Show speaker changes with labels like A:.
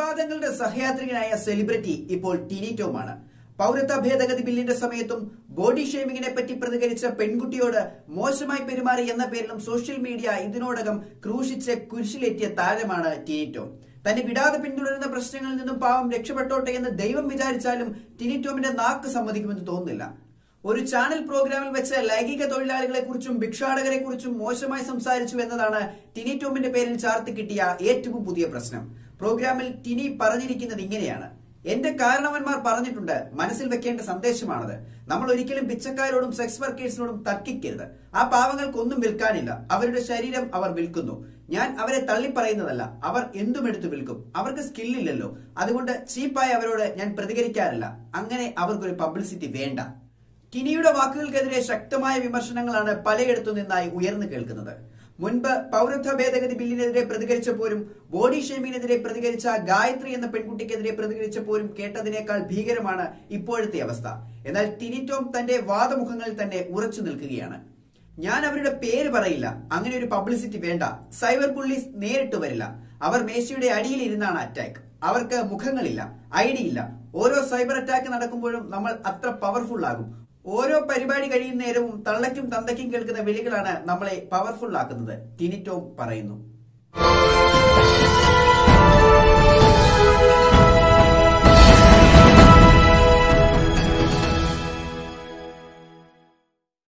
A: വിവാദങ്ങളുടെ സഹയാത്രികനായ celebrity ഇപ്പോൾ ടിനി ടോമാണ് പൗരത്വ ഭേദഗതി ബില്ലിന്റെ സമയത്തും ബോഡി ഷേമിങ്ങിനെ പറ്റി പ്രതികരിച്ച പെൺകുട്ടിയോട് മോശമായി പെരുമാറി എന്ന പേരിലും സോഷ്യൽ മീഡിയ ഇതിനോടകം ക്രൂശിച്ച് കുരിശിലേറ്റിയ താരമാണ് ടിനി ടോം തന്നെ വിടാതെ പിന്തുടരുന്ന പ്രശ്നങ്ങളിൽ നിന്നും പാവം രക്ഷപ്പെട്ടോട്ടെ എന്ന് ദൈവം വിചാരിച്ചാലും ടിനി ടോമിന്റെ നാക്ക് സമ്മതിക്കുമെന്ന് തോന്നുന്നില്ല ഒരു ചാനൽ പ്രോഗ്രാമിൽ വെച്ച് ലൈംഗിക തൊഴിലാളികളെ കുറിച്ചും ഭിക്ഷാടകരെ കുറിച്ചും മോശമായി സംസാരിച്ചു എന്നതാണ് ടിനി ടോമിന്റെ പേരിൽ ചാർത്തി കിട്ടിയ ഏറ്റവും പുതിയ പ്രശ്നം പ്രോഗ്രാമിൽ ടിനി പറഞ്ഞിരിക്കുന്നത് ഇങ്ങനെയാണ് എന്റെ കാരണവന്മാർ പറഞ്ഞിട്ടുണ്ട് മനസ്സിൽ വെക്കേണ്ട സന്ദേശമാണത് നമ്മൾ ഒരിക്കലും പിച്ചക്കാരോടും സെക്സ് വർക്കേഴ്സിനോടും തർക്കിക്കരുത് ആ പാവങ്ങൾക്കൊന്നും വിൽക്കാനില്ല അവരുടെ ശരീരം അവർ വിൽക്കുന്നു ഞാൻ അവരെ തള്ളിപ്പറയുന്നതല്ല അവർ എന്തും എടുത്തു വിൽക്കും അവർക്ക് സ്കില്ലില്ലല്ലോ അതുകൊണ്ട് ചീപ്പായി അവരോട് ഞാൻ പ്രതികരിക്കാറില്ല അങ്ങനെ അവർക്കൊരു പബ്ലിസിറ്റി വേണ്ട ടിനിയുടെ വാക്കുകൾക്കെതിരെ ശക്തമായ വിമർശനങ്ങളാണ് പലയിടത്തു നിന്നായി ഉയർന്നു കേൾക്കുന്നത് മുൻപ് പൗരത്വ ഭേദഗതി ബില്ലിനെതിരെ പ്രതികരിച്ചപ്പോഴും ബോഡി ഷേമിങ്ങിനെതിരെ പ്രതികരിച്ച ഗായത്രി എന്ന പെൺകുട്ടിക്കെതിരെ പ്രതികരിച്ചപ്പോഴും കേട്ടതിനേക്കാൾ ഭീകരമാണ് ഇപ്പോഴത്തെ അവസ്ഥ എന്നാൽ ടിനി ടോം തന്റെ വാദമുഖങ്ങളിൽ തന്നെ ഉറച്ചു നിൽക്കുകയാണ് ഞാൻ അവരുടെ പേര് പറയില്ല അങ്ങനെ ഒരു പബ്ലിസിറ്റി വേണ്ട സൈബർ പോലീസ് നേരിട്ട് വരില്ല അവർ മേശയുടെ അടിയിൽ ഇരുന്നാണ് അറ്റാക്ക് അവർക്ക് മുഖങ്ങളില്ല ഐ ഡി ഇല്ല ഓരോ സൈബർ അറ്റാക്ക് നടക്കുമ്പോഴും നമ്മൾ അത്ര പവർഫുൾ ആകും ഓരോ പരിപാടി കഴിയുന്ന നേരവും തള്ളയ്ക്കും തന്തയ്ക്കും കേൾക്കുന്ന വിളികളാണ് നമ്മളെ പവർഫുൾ ആക്കുന്നത് ടിനിറ്റോം പറയുന്നു